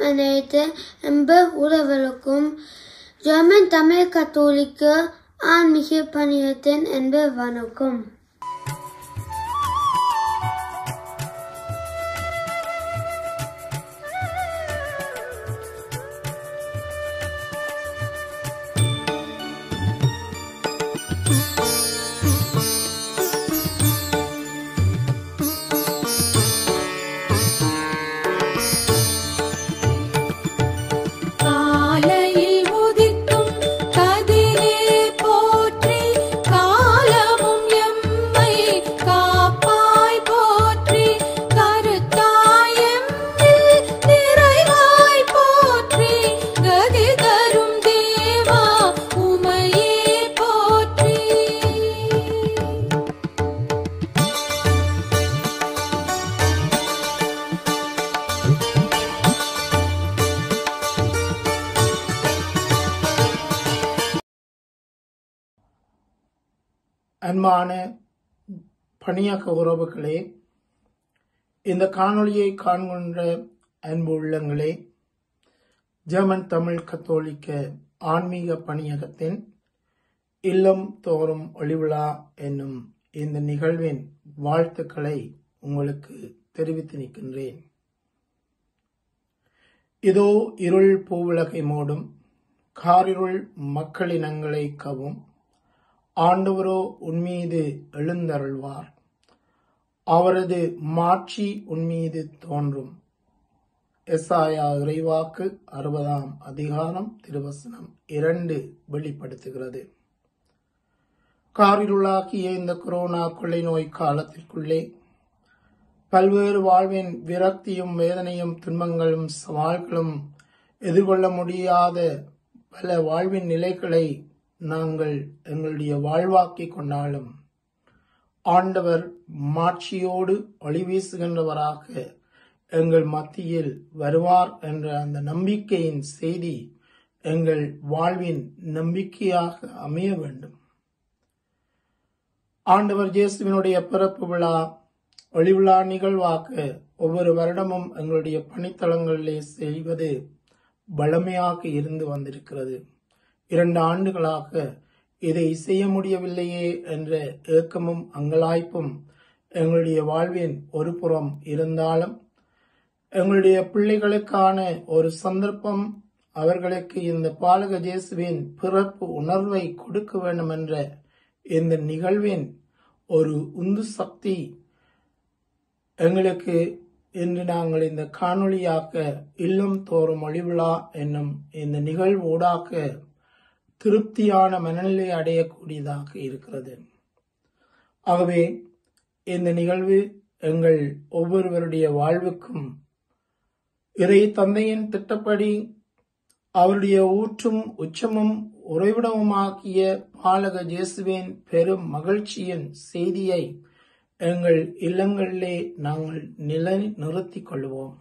அனைத்து அன்பு உறவுகளுக்கும் ஜெர்மன் தமிழ் கத்தோலிக்க ஆன்மீக பணியத்தின் அன்பு வணக்கம் காலையில் உதிக்கும் கதிரே போற்றி காலமும் எம்மை காப்பாய் போற்றி கருத்தாய் எம்மில் நிறைவாய் போற்றி கதி தரும் தேவா உமையே போற்றி அன்பான பணியாக்க உறவுகளே இந்த காணொளியை காண்கின்ற அன்பு உள்ளங்களே ஜெர்மன் தமிழ் கத்தோலிக்க ஆன்மீக பணியகத்தின் இல்லம் தோறும் ஒளிவிழா என்னும் இந்த நிகழ்வின் வாழ்த்துக்களை உங்களுக்கு தெரிவித்து நிற்கின்றேன் இதோ இருள் பூவுலகை மூடும் காரிருள் மக்களினங்களை கவும் ஆண்டவரோ உன்மீது எழுந்தருள்வார் அவரது மாட்சி உன்மீது தோன்றும் எஸ்ஆயா இறைவாக்கு அறுபதாம் அதிகாரம் திருவசனம் இரண்டு வெளிப்படுத்துகிறது காரிருளாக்கிய இந்த கொரோனா கொள்ளை நோய் காலத்திற்குள்ளே பல்வேறு வாழ்வின் விரக்தியும் வேதனையும் துன்பங்களும் சவால்களும் எதிர்கொள்ள முடியாத பல வாழ்வின் நிலைகளை நாங்கள் எங்களுடைய வாழ்வாக்கிக் கொண்டாலும் ஆண்டவர் மாட்சியோடு ஒளி வீசுகின்றவராக எங்கள் மத்தியில் வருவார் என்ற அந்த நம்பிக்கையின் செய்தி எங்கள் வாழ்வின் நம்பிக்கையாக அமைய வேண்டும் ஆண்டவர் இயேசுவினுடைய பிறப்பு விழா ஒளிவிழா நிகழ்வாக ஒவ்வொரு வருடமும் எங்களுடைய பணித்தளங்களிலே செய்வது வளமையாக இருந்து வந்திருக்கிறது இரண்டு ஆண்டுகளாக இதை செய்ய முடியவில்லையே என்ற ஏக்கமும் அங்கலாய்ப்பும் எங்களுடைய வாழ்வின் ஒரு புறம் இருந்தாலும் எங்களுடைய பிள்ளைகளுக்கான ஒரு சந்தர்ப்பம் அவர்களுக்கு இந்த பாலக ஜேசுவின் பிறப்பு உணர்வை கொடுக்க வேண்டும் என்ற இந்த நிகழ்வின் ஒரு உந்து சக்தி எங்களுக்கு இன்று நாங்கள் இந்த காணொளியாக்க இல்லம் தோறும் ஒளிவிழா என்னும் இந்த நிகழ்வூடாக திருப்தியான மனநிலை அடையக்கூடியதாக இருக்கிறது ஆகவே இந்த நிகழ்வு எங்கள் ஒவ்வொருவருடைய வாழ்வுக்கும் இறை தந்தையின் திட்டப்படி அவருடைய ஊற்றும் உச்சமும் உறைவிடமுமாகிய பாலக ஜேசுவின் பெரும் மகிழ்ச்சியின் செய்தியை எங்கள் இல்லங்களிலே நாங்கள் நிலை நிறுத்திக் கொள்வோம்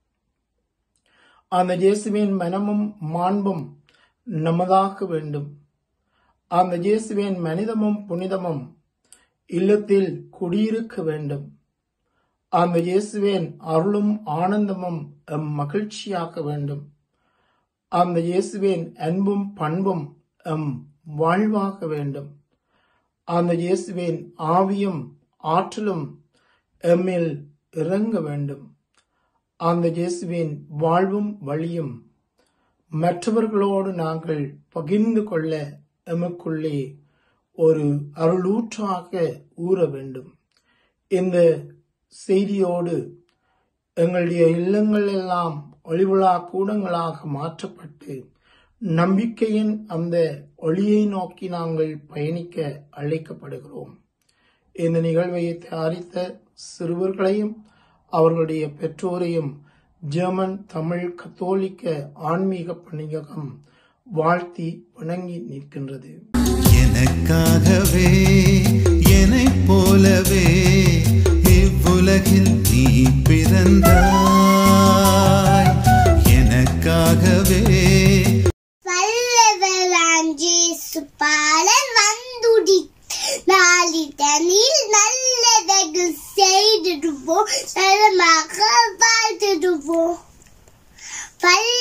அந்த இயேசுவின் மனமும் மாண்பும் நமதாக வேண்டும் அந்த இயேசுவின் மனிதமும் புனிதமும் இல்லத்தில் குடியிருக்க வேண்டும் அந்த இயேசுவின் அருளும் ஆனந்தமும் எம் மகிழ்ச்சியாக வேண்டும் அந்த இயேசுவின் அன்பும் பண்பும் எம் வாழ்வாக வேண்டும் அந்த இயேசுவின் ஆவியும் ஆற்றலும் எம்மில் இறங்க வேண்டும் அந்த இயேசுவின் வாழ்வும் வழியும் மற்றவர்களோடு நாங்கள் பகிர்ந்து கொள்ள எமக்குள்ளே ஒரு அருளூற்றாக ஊற வேண்டும் இந்த செய்தியோடு எங்களுடைய இல்லங்கள் எல்லாம் ஒளிவிழா கூடங்களாக மாற்றப்பட்டு நம்பிக்கையின் அந்த ஒளியை நோக்கி நாங்கள் பயணிக்க அழைக்கப்படுகிறோம் இந்த நிகழ்வை தயாரித்த சிறுவர்களையும் அவர்களுடைய பெற்றோரையும் ஜெர்மன் தமிழ் கத்தோலிக்க ஆன்மீக பணியகம் வாழ்த்தி வணங்கி நிற்கின்றது எனக்காகவே என்னைப் போலவே இவ்வுலகில் நீ பிறந்தாய் எனக்காகவே வல்லவராஞ்சேசு பாலன் வந்துடி நாளிதனில் நல்லதகு செய்திடுவோம் நலமாக வாழ்த்திடுவோம் வல்ல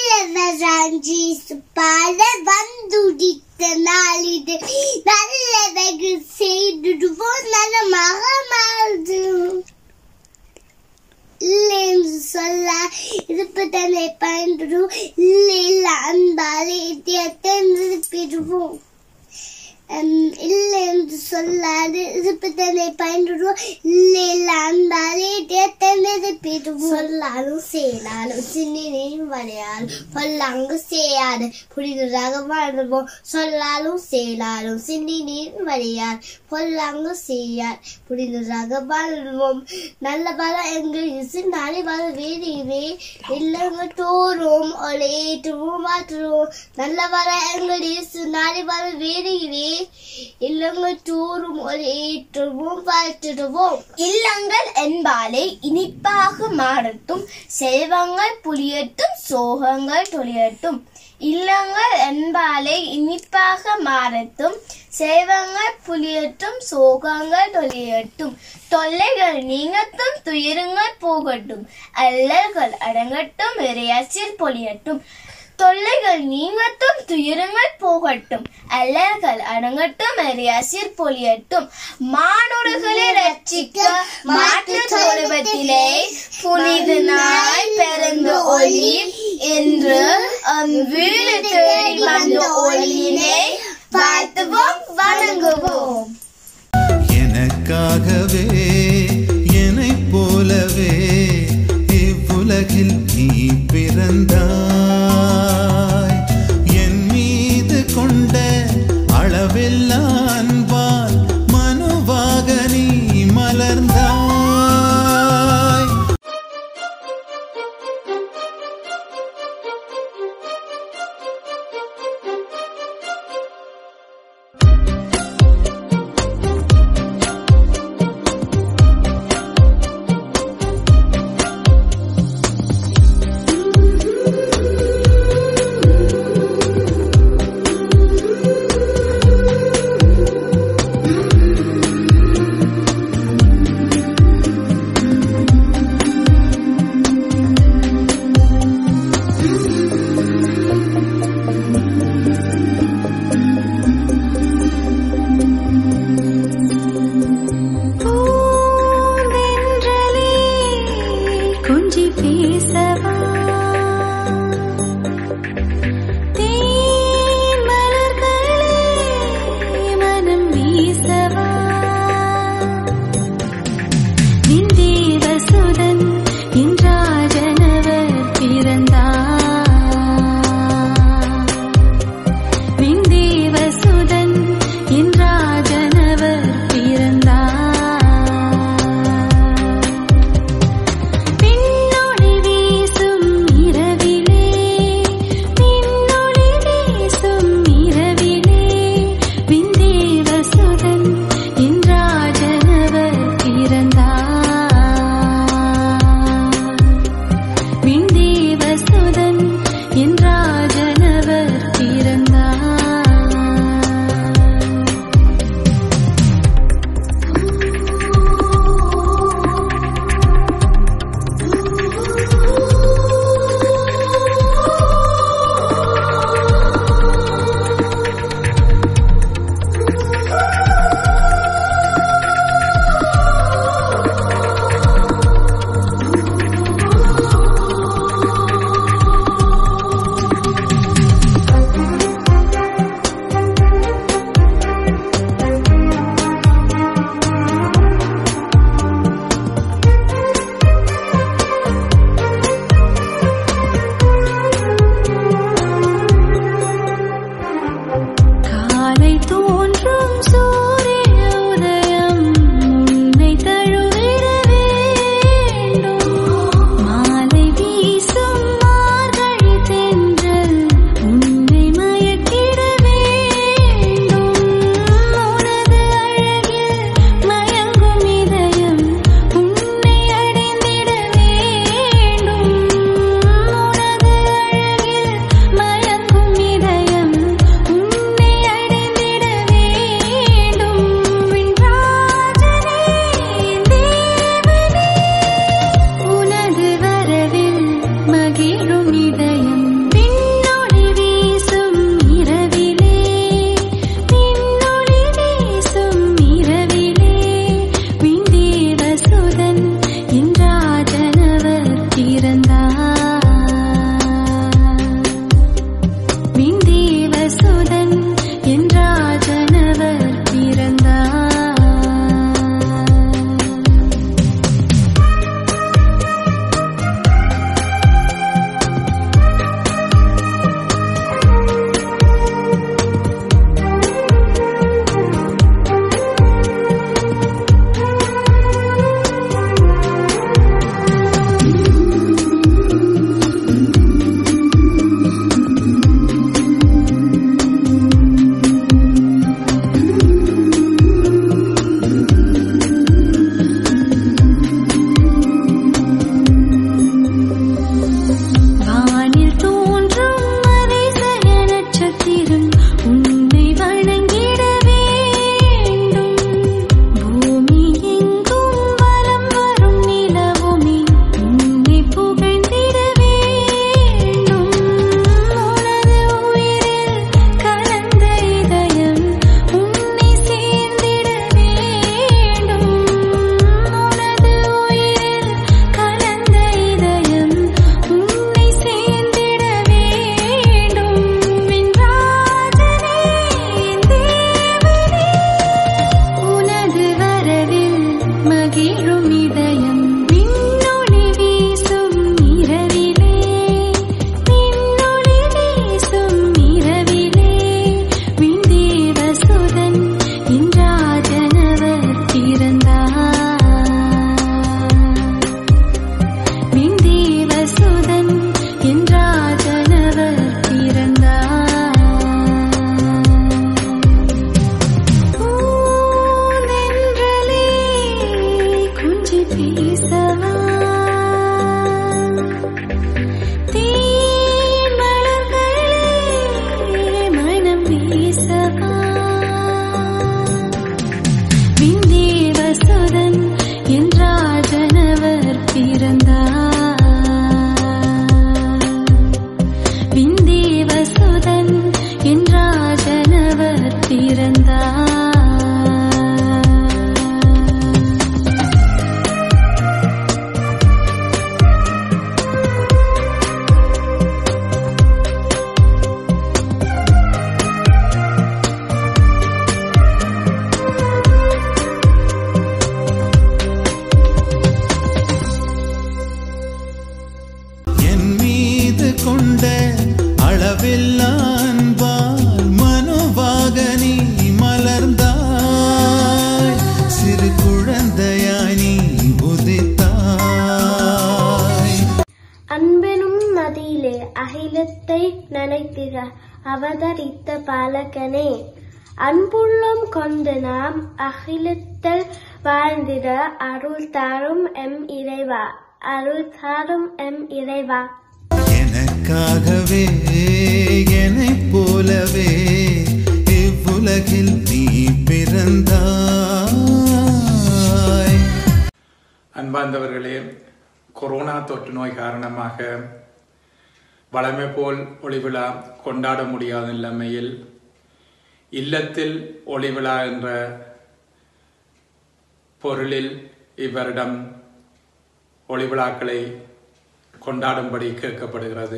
பிரான்சிஸ் பால வந்துடித்த நாளிது நல்லவைகு செய்துடுவோம் நல்ல மகமாது இல்லை என்று சொல்ல இருப்பதனை பயன்படுவோம் இல்லை இல்ல அன்பாலே இதயத்தை நிரப்பிடுவோம் ஹம், இல்லை என்று சொல்லாது இருப்பதனை பயன்படுவோம் இல்லை இல்ல அன்பாலே இதயத்தை நிரப்பிடுவோம் சொல்லாலும் செய்யலாலும் சின்னினையும் வரையாலும் பொல்லாங்கு செய்யாது புரிதலாக வாழ்வோம் சொல்லாலும் செய்யலாலும் சின்னினையும் வரையால் பொல்லாங்கு செய்யார் புரிதலாக வாழ்வோம் நல்ல பல எங்கள் இசு நாளை வர வேறே இல்லங்க தோறும் ஒளேற்றுவோம் மாற்றுவோம் நல்ல வர எங்கள் இசு நாளை வர வேறே இல்லங்க தோறும் ஒளேற்றுவோம் வாழ்த்துடுவோம் இல்லங்கள் என்பாலே இனிப்பாக மாறட்டும் செல்வங்கள் புலியட்டும் சோகங்கள் தொழியட்டும் இல்லங்கள் என்பாலே இனிப்பாக மாறட்டும் செல்வங்கள் புலியட்டும் சோகங்கள் தொழியட்டும் தொல்லைகள் நீங்கட்டும் துயரங்கள் போகட்டும் அல்லல்கள் அடங்கட்டும் இறையாச்சில் பொழியட்டும் தொல்லைகள் நீங்கட்டும் துயரங்கள் போகட்டும் அல்லல்கள் அடங்கட்டும் இறையாசிர் பொழியட்டும் மானுடர்களை ரட்சிக்க மாற்று தொழுவத்திலே புனித நாள் பிறந்த ஒளி என்று அவ்வீடு தேடி வந்த ஒளியினை வாழ்த்துவோம் வணங்குவோம் எனக்காகவே என்னைப் போலவே இவ்வுலகில் நீ பிறந்தாய் என் மீது கொண்ட அளவில்லா அன்பால் மனுவாக நீ மலர்ந்தாய் பிறந்தாய் என் மீது கொண்ட அளவில்லா அன்பால் மனுவாக நீ மலர்ந்தாய் சிறு குழந்தையாய் நீ உதித்தாய் அன்பெனும் நதியிலே அகிலத்தை நனைத்திட அவதரித்த பாலகனே அன்புள்ளம் கொண்டு நாம் அகிலத்தில் வாழ்ந்திட அருள் தாரும் எம் இறைவா அருள் தாரும் எம் இறைவா எனக்காகவே என்னைப் போலவே இவ்வுலகில் நீ பிறந்தாய் அன்பார்ந்தவர்களே கொரோனா தொற்று நோய் காரணமாக வழமை போல் ஒளிவிழா கொண்டாட முடியாத நிலைமையில் இல்லத்தில் ஒளிவிழா என்ற பொருளில் இவ்வருடம் ஒளிவிழாக்களை கொண்டாடும்படி கேட்கப்படுகிறது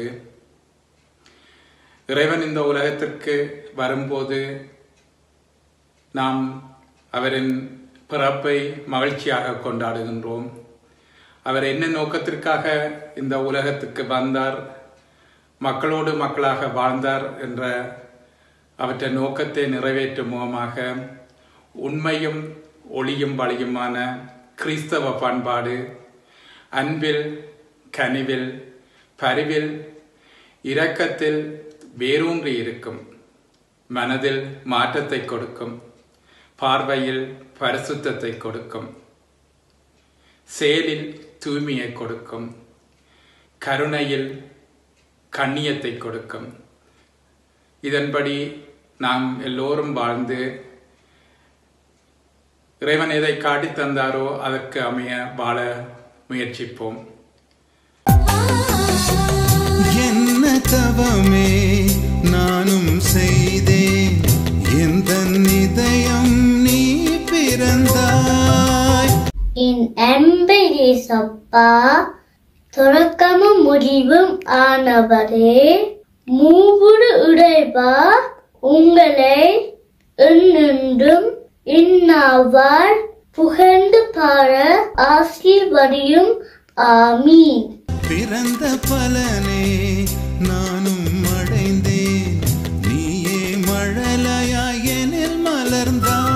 இறைவன் இந்த உலகத்திற்கு வரும்போது நாம் அவரின் பிறப்பை மகிழ்ச்சியாக கொண்டாடுகின்றோம் அவர் என்ன நோக்கத்திற்காக இந்த உலகத்துக்கு வந்தார் மக்களோடு மக்களாக வாழ்ந்தார் என்ற அவற்றை நோக்கத்தை நிறைவேற்றும் முகமாக உண்மையும் ஒளியும் வழியுமான கிறிஸ்தவ பண்பாடு அன்பில் கனிவில் பரிவில் இரக்கத்தில் வேரூன்றி இருக்கும் மனதில் மாற்றத்தை கொடுக்கும் பார்வையில் பரிசுத்தத்தை கொடுக்கும் செயலில் தூய்மையை கொடுக்கும் கருணையில் கண்ணியத்தை கொடுக்கும் இதன்படி நாம் எல்லோரும் வாழ்ந்து இறைவன் எதை காட்டித் தந்தாரோ அதற்கு அமைய வாழ முயற்சிப்போம் என்ன தவமே நானும் செய்தேன் எந்த இதயம் நீ பிறந்தாய் என் அன்பு இயேசப்பா தொடக்கமும் முடிவும் ஆனவரே மூவுடு உடைவா உங்களை என்னென்றும் இந்நாவால் புகழ்ந்து பாட ஆசீர்வதியும் ஆமீன் பிறந்த பலனே நானும் அடைந்தேன் நீயே மழலையாய் எனில் மலர்ந்தாய்